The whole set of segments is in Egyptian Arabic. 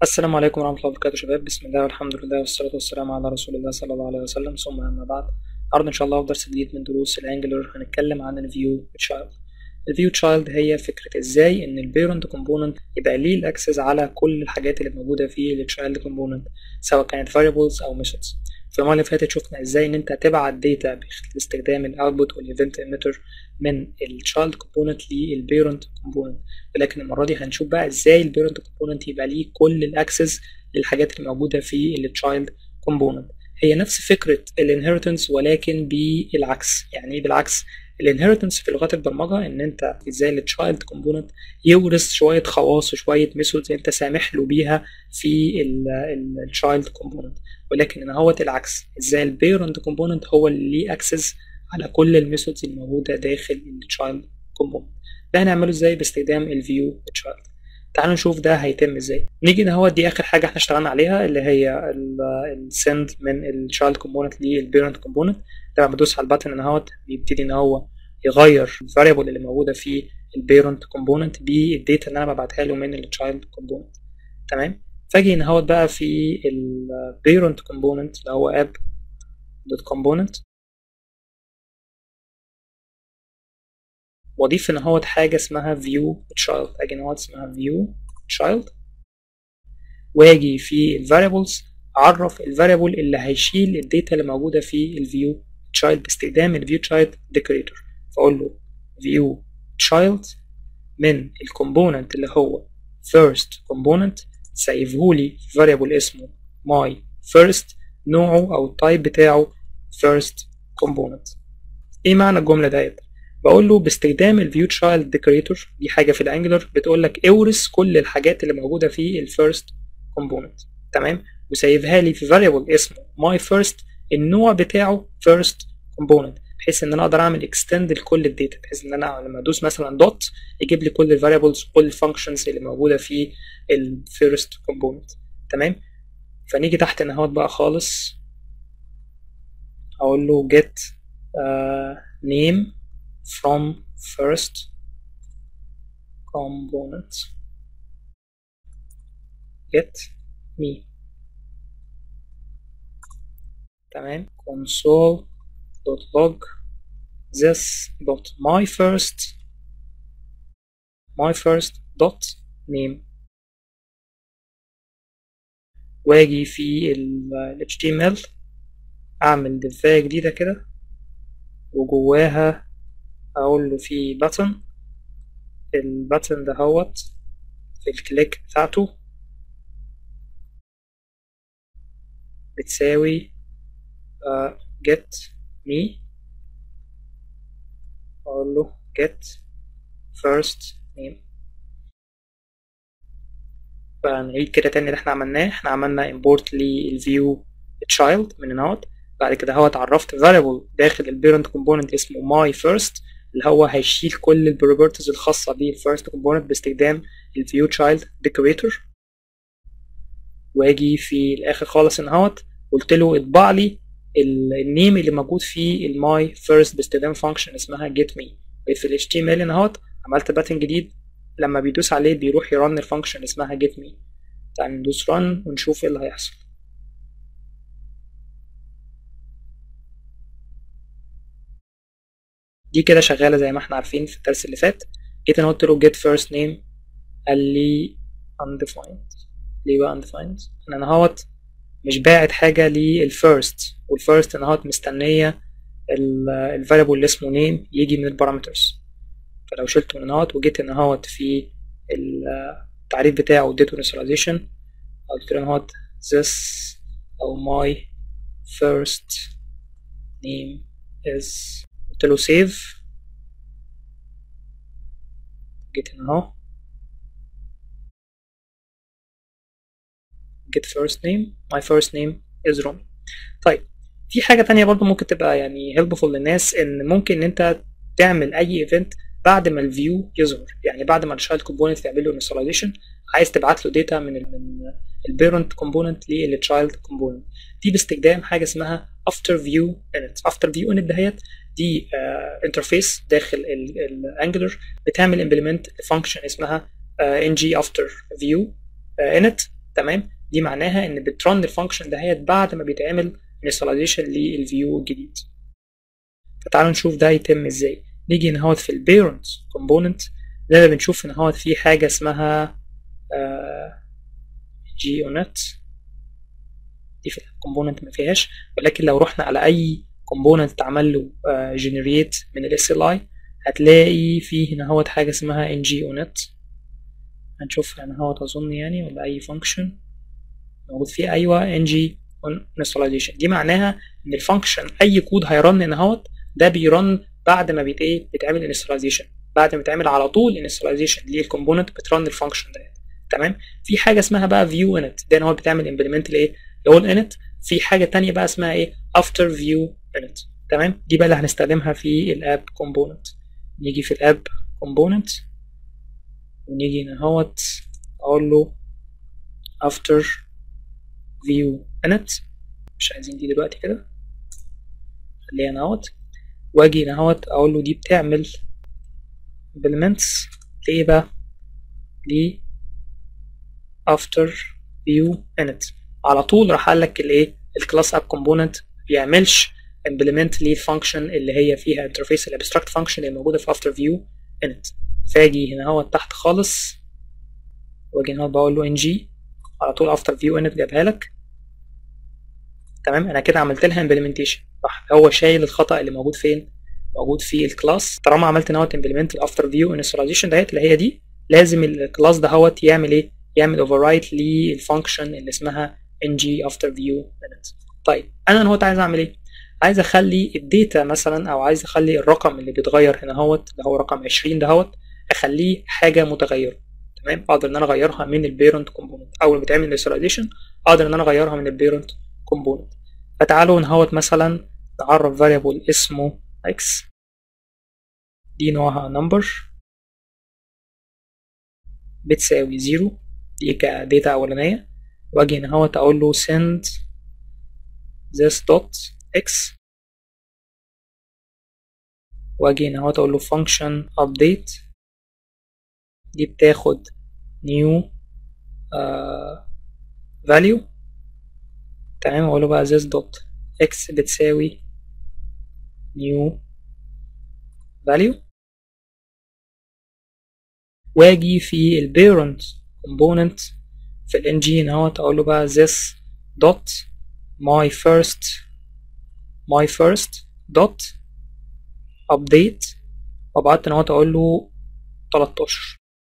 السلام عليكم ورحمة الله وبركاته شباب بسم الله والحمد لله والصلاة والسلام على رسول الله صلى الله عليه وسلم ثم أما بعد النهاردة إن شاء الله في درس جديد من دروس الأنجلر هنتكلم عن الفيو تشايلد الفيو تشايلد هي فكرة ازاي ان البيرنت كومبوننت يبقى ليه الاكسس على كل الحاجات اللي موجودة في التشايلد كومبوننت سواء كانت variables او methods في المرة اللي فاتت شفنا ازاي ان انت تبعت داتا باستخدام الاوتبوت والايفنت ايميتر من التشايلد كومبوننت للبيرنت كومبوننت ولكن المرة دي هنشوف بقى ازاي البيرنت كومبوننت يبقى ليه كل الاكسس للحاجات اللي موجودة في التشايلد كومبوننت هي نفس فكرة الانهيرتنس ولكن بالعكس يعني ايه بالعكس الانهيرتنس في لغات البرمجه ان انت ازاي التشايلد كومبوننت يورث شويه خواص وشويه ميثودز انت سامح له بيها في التشايلد كومبوننت ولكن هنا هو العكس ازاي البيرنت كومبوننت هو اللي ليه اكسس على كل الميثودز الموجوده داخل التشايلد كومبوننت ده هنعمله ازاي باستخدام الفيو تشايلد تعالوا نشوف ده هيتم ازاي نيجي ان هو دي اخر حاجه احنا اشتغلنا عليها اللي هي السند من التشايلد كومبوننت للبيرنت كومبوننت لما بدوس على الباتن ان اهوت بيبتدي ان هو يغير الفاريبل اللي موجوده في البيرنت كومبوننت بالداتا اللي انا ببعتها له من التشايلد كومبوننت تمام فاجي ان هوت بقى في البيرنت كومبوننت اللي هو اب دوت كومبوننت واضيف ان هوت حاجه اسمها view child اجي ان هوت اسمها view child واجي في الفاريبلز اعرف الفاريبل اللي هيشيل الداتا اللي موجوده في الفيو child باستخدام الفيو child decorator فاقول له view child من الكومبوننت اللي هو first component سيفهولي variable اسمه my first نوعه او التايب بتاعه first component ايه معنى الجمله ديت بقول له باستخدام الفيو child decorator دي حاجه في الانجلر بتقول لك اورث كل الحاجات اللي موجوده في الفيرست كومبوننت تمام وسيفها لي في variable اسمه my first النوع بتاعه first component بحيث ان انا اقدر اعمل extend لكل الداتا بحيث ان انا لما ادوس مثلا دوت يجيب لي كل الفاريبلز كل الفانكشنز اللي موجوده في الفيرست كومبوننت تمام فنيجي تحت ان اهوت بقى خالص اقول له get uh, name from first component get me تمام console dot log this dot my first my first dot name واجي في ال HTML اعمل دفاية جديدة كده وجواها اقول له في button الباتن ده هوت في الكليك بتاعته بتساوي uh, get me اقول له get first name فنعيد كده تاني اللي احنا عملناه احنا عملنا import للview child من هنا بعد كده هو اتعرفت variable داخل البيرنت component اسمه my first اللي هو هيشيل كل البروبرتيز الخاصة بالفيرست component باستخدام الview child decorator واجي في الاخر خالص ان اهوت قلت له اطبع لي النيم اللي موجود في الماي فيرست باستخدام فانكشن اسمها get me في ال HTML هنا اهوت عملت باتن جديد لما بيدوس عليه بيروح يرن الفانكشن اسمها get me تعال ندوس run ونشوف ايه اللي هيحصل دي كده شغالة زي ما احنا عارفين في الدرس اللي فات جيت انا قلت له get first name قال لي undefined ليه بقى undefined؟ انا اهوت مش باعت حاجة للفيرست والفيرست انا اهوت مستنية الفاريبل اللي اسمه name يجي من البارامترز فلو شلته من اهوت وجيت ان اهوت في التعريف بتاعه واديته initialization قلت له اهوت this او my first name is قلت له save جيت هنا اهو get first name my first name is Ron طيب في حاجة تانية برضو ممكن تبقى يعني helpful للناس ان ممكن ان انت تعمل اي event بعد ما الفيو يظهر يعني بعد ما الشايلد كومبوننت تعمل له initialization عايز تبعت له داتا من ال من البيرنت كومبوننت للتشايلد كومبوننت دي باستخدام حاجة اسمها after view init after view init دهيت دي انترفيس uh, داخل الانجلر بتعمل implement فانكشن اسمها uh, ng after view uh, init تمام دي معناها ان بترن الفانكشن دهيت بعد ما بيتعمل initialization للفيو الجديد فتعالوا نشوف ده يتم ازاي نيجي نهوت في البيرنت كومبوننت ده بنشوف ان هو في حاجه اسمها جي اونت دي في الكومبوننت ما فيهاش ولكن لو رحنا على اي كومبوننت اتعمل له جنريت من الاس ال اي هتلاقي فيه هنا هوت حاجه اسمها ان جي اونت هنشوفها هنا هوت اظن يعني ولا اي فانكشن موجود فيه ايوه ان جي انستاليزيشن دي معناها ان الفانكشن اي كود هيرن هنا هوت ده بيرن بعد ما بيت ايه بيتعمل انستاليزيشن بعد ما يتعمل على طول انستاليزيشن للكومبوننت بترن الفانكشن ده تمام في حاجه اسمها بقى فيو انت ده هو بتعمل امبلمنت لايه لول انت في حاجه تانية بقى اسمها ايه افتر فيو انت تمام دي بقى اللي هنستخدمها في الاب كومبوننت نيجي في الاب كومبوننت ونيجي هنا اهوت اقول له after view init مش عايزين دي دلوقتي كده خليها هنا اهوت واجي هنا اهوت اقول له دي بتعمل implements لايه بقى ل after view init على طول راح قال لك الايه الكلاس اب كومبوننت بيعملش implement للفانكشن اللي هي فيها انترفيس الابستراكت فانكشن اللي موجوده في after view init فاجي هنا هو تحت خالص واجي هنا بقول له ان جي على طول افتر فيو انت جابها لك تمام انا كده عملت لها امبلمنتيشن راح هو شايل الخطا اللي موجود فين موجود في الكلاس طالما عملت نوت امبلمنت الافتر فيو انستاليزيشن دهيت اللي هي دي لازم الكلاس دهوت يعمل ايه يعمل اوفر رايت للفانكشن اللي اسمها ان جي افتر فيو انت طيب انا هنا عايز اعمل ايه عايز اخلي الداتا مثلا او عايز اخلي الرقم اللي بيتغير هنا اهوت اللي هو رقم 20 دهوت اخليه حاجه متغيره تمام اقدر ان انا اغيرها من البيرنت كومبوننت اول ما بتعمل انيشاليزيشن اقدر ان انا اغيرها من البيرنت كومبوننت فتعالوا نهوت مثلا نعرف variable اسمه x دي نوعها number بتساوي زيرو دي كداتا اولانيه واجي هنا اهوت اقول له send this dot x واجي هنا اهوت اقول له function update دي بتاخد new uh, value تمام اقول له بقى this dot x بتساوي new value واجي في ال parent component في ال ng هنا اهوت اقول له بقى this dot my first my first dot update وبعدت هنا اقول له 13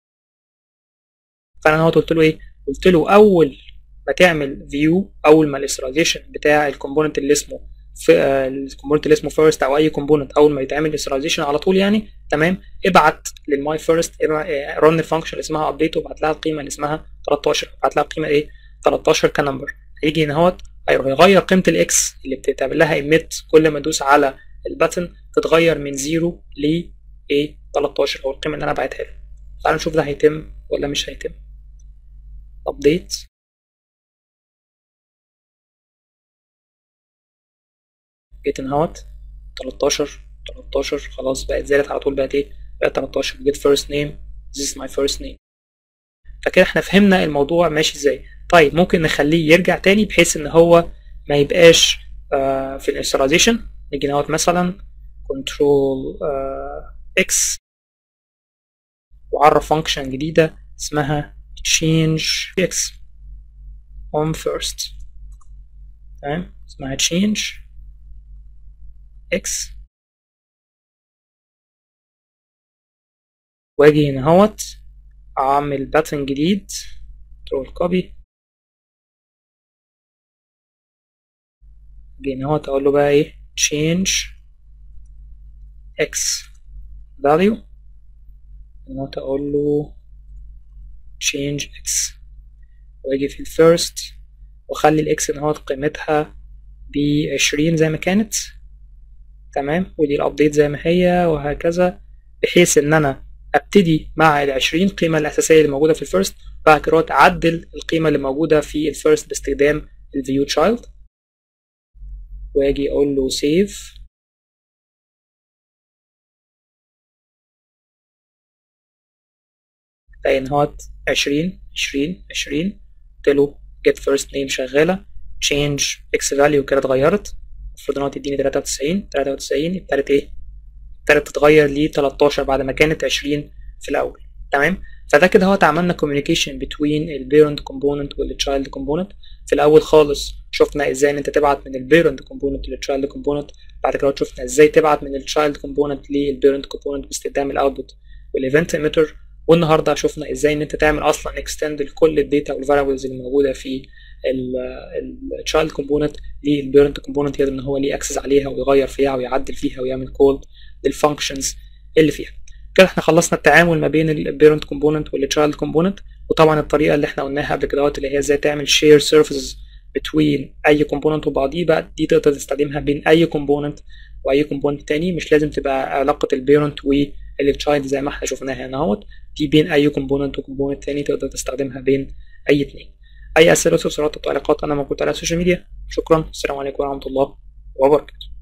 فانا هنا قلت له ايه قلت له اول ما تعمل فيو اول ما الاسرائيزيشن بتاع الكومبوننت اللي اسمه في الكومبوننت اللي اسمه فيرست او اي كومبوننت اول ما يتعمل اسرائيزيشن على طول يعني تمام ابعت للماي فيرست رن الفانكشن اللي اسمها ابديت وابعت لها القيمه اللي اسمها 13 ابعت لها القيمه ايه 13 كنمبر هيجي هنا اهوت هيروح يغير قيمه الاكس اللي بتتعمل لها ايميت كل ما ادوس على الباتن تتغير من 0 ل ايه 13 او القيمه اللي انا بعتها له تعالوا نشوف ده هيتم ولا مش هيتم ابديت جيت ان اهوت 13 13 خلاص بقت زادت على طول بقت ايه بقت 13 جيت فيرست نيم this is my first name فكده احنا فهمنا الموضوع ماشي ازاي طيب ممكن نخليه يرجع تاني بحيث ان هو ما يبقاش آه في الانستاليزيشن نيجي نهوت مثلا كنترول اكس وعرف فانكشن جديده اسمها change x on first تمام اسمها change x واجي هنا اهوت اعمل باتن جديد كنترول كوبي اجي هنا اهوت اقول له بقى ايه change x value هنا اقول له change x واجي في الفيرست واخلي الاكس ان هو قيمتها بعشرين زي ما كانت تمام ودي الابديت زي ما هي وهكذا بحيث ان انا ابتدي مع العشرين قيمة الاساسية اللي موجودة في الفيرست بعد كده اعدل القيمة اللي موجودة في الفيرست باستخدام الفيو تشايلد واجي اقول له save تلاقي ان هو عشرين عشرين عشرين قلت له get first name شغاله change x value كده اتغيرت المفروض ان هو تديني 93 93 ابتدت ايه ابتدت تتغير ل 13 بعد ما كانت 20 في الاول تمام فده كده هو عملنا communication between البيرنت component والchild component في الاول خالص شفنا ازاي ان انت تبعت من البيرنت component للchild component بعد كده شفنا ازاي تبعت من الchild component للبيرنت component باستخدام الاوتبوت والايفنت ايميتر والنهارده شفنا ازاي ان انت تعمل اصلا اكستند لكل الداتا والفاريبلز اللي موجوده في التشايلد كومبوننت للبيرنت كومبوننت يقدر ان هو ليه اكسس عليها ويغير فيها ويعدل فيها ويعمل كول للفانكشنز اللي فيها كده احنا خلصنا التعامل ما بين البيرنت كومبوننت والتشايلد كومبوننت وطبعا الطريقه اللي احنا قلناها قبل كده اللي هي ازاي تعمل شير سيرفيسز بتوين اي كومبوننت وبعضيه بقى دي تقدر تستخدمها بين اي كومبوننت واي كومبوننت تاني مش لازم تبقى علاقه البيرنت والتشايلد زي ما احنا شفناها هنا اهوت دي بين اي كومبوننت وكومبوننت تاني تقدر تستخدمها بين اي اتنين اي اسئله واستفسارات وتعليقات انا موجود على السوشيال ميديا شكرا السلام عليكم ورحمه الله وبركاته